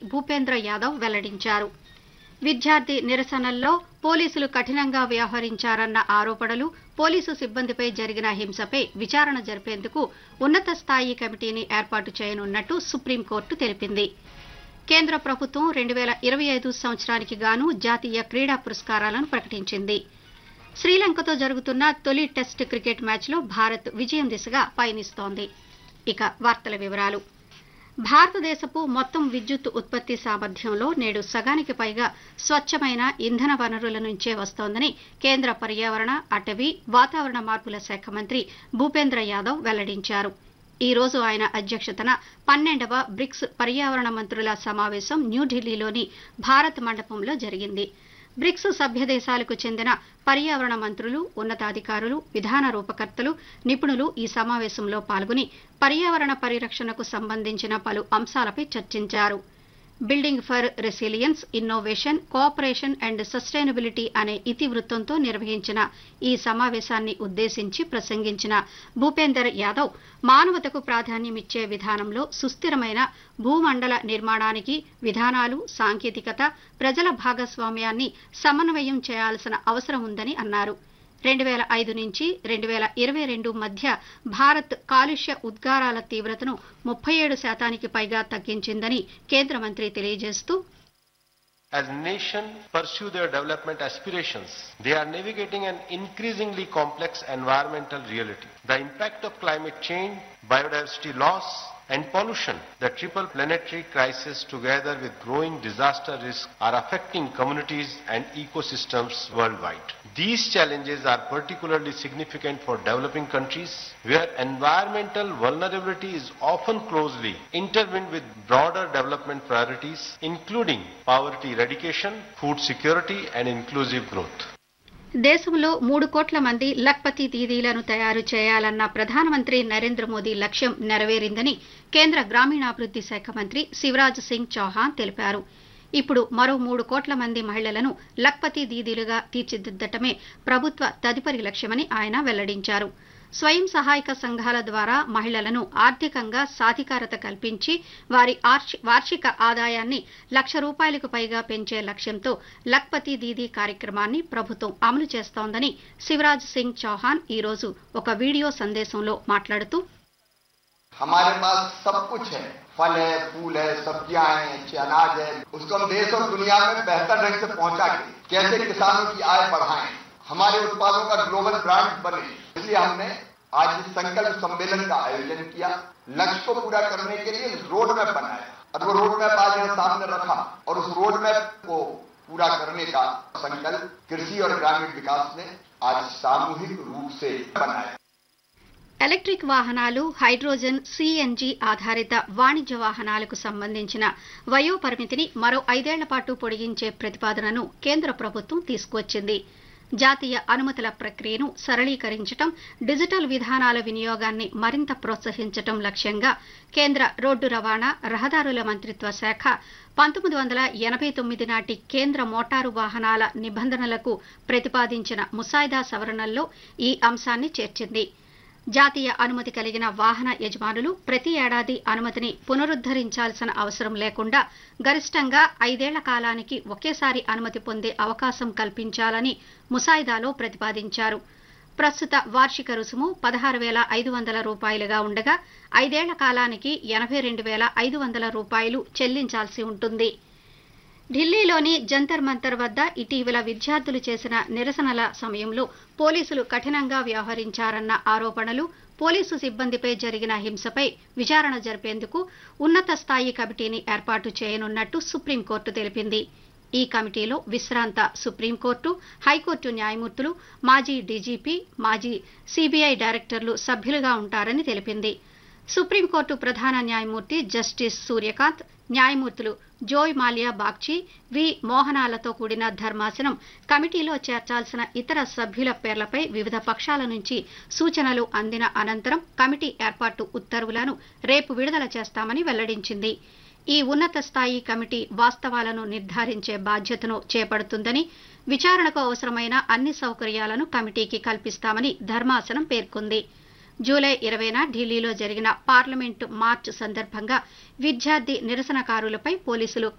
భూపేంద్ర యాదవ్ వెల్లడించారు విద్యార్థి నిరసనల్లో పోలీసులు కఠినంగా వ్యవహరించారన్న ఆరోపణలు పోలీసు సిబ్బందిపై జరిగిన హింసపై విచారణ జరిపేందుకు ఉన్నత స్థాయి కమిటీని ఏర్పాటు చేయనున్నట్టు సుప్రీంకోర్టు తెలిపింది కేంద్ర ప్రభుత్వం రెండు వేల ఇరవై ఐదు సంవత్సరానికి గాను జాతీయ క్రీడా పురస్కారాలను ప్రకటించింది శ్రీలంకతో జరుగుతున్న తొలి టెస్ట్ క్రికెట్ మ్యాచ్లో భారత్ విజయం దిశగా పయనిస్తోంది ఇక వార్తల వివరాలు భారతదేశపు మొత్తం విద్యుత్ ఉత్పత్తి సామర్థ్యంలో నేడు సగానికి పైగా స్వచ్ఛమైన ఇంధన వనరుల నుంచే వస్తోందని కేంద్ర పర్యావరణ అటవీ వాతావరణ మార్పుల శాఖ మంత్రి భూపేంద్ర యాదవ్ వెల్లడించారు ఈ రోజు ఆయన అధ్యక్షతన పన్నెండవ బ్రిక్స్ పర్యావరణ మంత్రుల సమావేశం న్యూఢిల్లీలోని భారత్ మండపంలో జరిగింది బ్రిక్స్ సభ్య దేశాలకు చెందిన పర్యావరణ మంత్రులు ఉన్నతాధికారులు విధాన రూపకర్తలు నిపుణులు ఈ సమావేశంలో పాల్గొని పర్యావరణ పరిరక్షణకు సంబంధించిన పలు అంశాలపై చర్చించారు building for resilience innovation cooperation and sustainability అనే ఇతివృత్తంతో నిర్వహించిన ఈ సమావేశాన్ని ఉద్దేశించి ప్రసంగించిన భూపేందర్ యాదవ్ మానవతకు ప్రాధాన్యమిచ్చే విధానంలో సుస్థిరమైన భూమండల నిర్మాణానికి విధానాలు సాంకేతికత ప్రజల భాగస్వామ్యాన్ని సమన్వయం చేయాల్సిన అవసరం ఉందని అన్నారు రెండు వేల ఐదు నుంచి రెండు వేల ఇరవై రెండు మధ్య భారత్ కాలుష్య ఉద్గారాల తీవ్రతను ముప్పై ఏడు శాతానికి పైగా తగ్గించిందని కేంద్ర మంత్రి తెలియజేస్తూ As nations pursue their development aspirations, they are navigating an increasingly complex environmental reality. The impact of climate change, biodiversity loss, and pollution, the triple planetary crisis together with growing disaster risk are affecting communities and ecosystems worldwide. These challenges are particularly significant for developing countries where environmental vulnerability is often closely intertwined with broader development priorities including poverty eradication, food security and inclusive growth. దేశంలో మూడు కోట్ల మంది లక్పతి దీదీలను తయారు చేయాలన్న ప్రధానమంత్రి నరేంద్ర మోదీ లక్ష్యం నెరవేరిందని కేంద్ర గ్రామీణాభివృద్ది శాఖ మంత్రి శివరాజ్ సింగ్ చౌహాన్ తెలిపారు ఇప్పుడు మరో మూడు కోట్ల మంది మహిళలను లక్పతి దీదీలుగా తీర్చిదిద్దటమే ప్రభుత్వ తదుపరి లక్ష్యమని ఆయన వెల్లడించారు స్వయం సహాయక సంఘాల ద్వారా మహిళలను ఆర్థికంగా సాధికారత కల్పించి వారి వార్షిక ఆదాయాన్ని లక్ష రూపాయలకు పైగా పెంచే లక్ష్యంతో లక్పతి దీదీ కార్యక్రమాన్ని ప్రభుత్వం అమలు చేస్తోందని శివరాజ్ సింగ్ చౌహాన్ ఈ రోజు ఒక వీడియో సందేశంలో మాట్లాడుతూ हमारे पास सब कुछ है फल है फूल है सब्जियां हैं अच्छे अनाज है उसको हम देश और दुनिया में बेहतर ढंग से पहुंचा के कैसे किसानों की आय बढ़ाएं हमारे उत्पादों का ग्लोबल ब्रांड बने इसलिए हमने आज इस संकल्प सम्मेलन का आयोजन किया लक्ष्य को पूरा करने के लिए रोड मैप बनाया और वो रोड मैप आज यहाँ सामने रखा और उस रोड मैप को पूरा करने का संकल्प कृषि और ग्रामीण विकास ने आज सामूहिक रूप से बनाया ఎలక్ట్రిక్ వాహనాలు హైడ్రోజన్ సిఎన్జి ఆధారిత వాణిజ్య వాహనాలకు సంబంధించిన వయో పరిమితిని మరో ఐదేళ్ల పాటు పొడిగించే ప్రతిపాదనను కేంద్ర ప్రభుత్వం తీసుకువచ్చింది జాతీయ అనుమతుల ప్రక్రియను సరళీకరించడం డిజిటల్ విధానాల వినియోగాన్ని మరింత ప్రోత్సహించడం లక్ష్యంగా కేంద్ర రోడ్డు రవాణా రహదారుల మంత్రిత్వ శాఖ పంతొమ్మిది వందల ఎనభై తొమ్మిది నాటి కేంద్ర మోటారు వాహనాల నిబంధనలకు ప్రతిపాదించిన ముసాయిదా సవరణల్లో ఈ అంశాన్ని చేర్చింది జాతీయ అనుమతి కలిగిన వాహన యజమానులు ప్రతి ఏడాది అనుమతిని పునరుద్దరించాల్సిన అవసరం లేకుండా గరిష్టంగా ఐదేళ్ల కాలానికి ఒకేసారి అనుమతి పొందే అవకాశం కల్పించాలని ముసాయిదాలో ప్రతిపాదించారు ప్రస్తుత వార్షిక రుసుము పదహారు వేల ఐదు వందల రూపాయలుగా ఉండగా ఐదేళ్ల కాలానికి ఎనభై రెండు వేల ఐదు వందల రూపాయలు చెల్లించాల్సి ఉంటుంది ఢిల్లీలోని జంతర్ మంతర్ వద్ద ఇటీవల విద్యార్థులు చేసిన నిరసనల సమయంలో పోలీసులు కఠినంగా వ్యవహరించారన్న ఆరోపణలు పోలీసు సిబ్బందిపై జరిగిన హింసపై విచారణ జరిపేందుకు ఉన్నత స్థాయి కమిటీని ఏర్పాటు చేయనున్నట్టు సుప్రీంకోర్టు తెలిపింది ఈ కమిటీలో విశ్రాంత సుప్రీంకోర్టు హైకోర్టు న్యాయమూర్తులు మాజీ డీజీపీ మాజీ సీబీఐ డైరెక్టర్లు సభ్యులుగా ఉంటారని తెలిపింది సుప్రీంకోర్టు ప్రధాన న్యాయమూర్తి జస్టిస్ సూర్యకాంత్ న్యాయమూర్తులు జోయ్ మాలియా బాగ్చి వి మోహనాలతో కూడిన ధర్మాసనం కమిటీలో చేర్చాల్సిన ఇతర సభ్యుల పేర్లపై వివిధ పక్షాల నుంచి సూచనలు అందిన అనంతరం కమిటీ ఏర్పాటు ఉత్తర్వులను రేపు విడుదల చేస్తామని వెల్లడించింది ఈ ఉన్నత స్థాయి కమిటీ వాస్తవాలను నిర్ధారించే బాధ్యతను చేపడుతుందని విచారణకు అవసరమైన అన్ని సౌకర్యాలను కమిటీకి కల్పిస్తామని ధర్మాసనం పేర్కొంది జూలై ఇరవైన ఢిల్లీలో జరిగిన పార్లమెంటు మార్చ్ సందర్భంగా విద్యార్థి నిరసనకారులపై పోలీసులు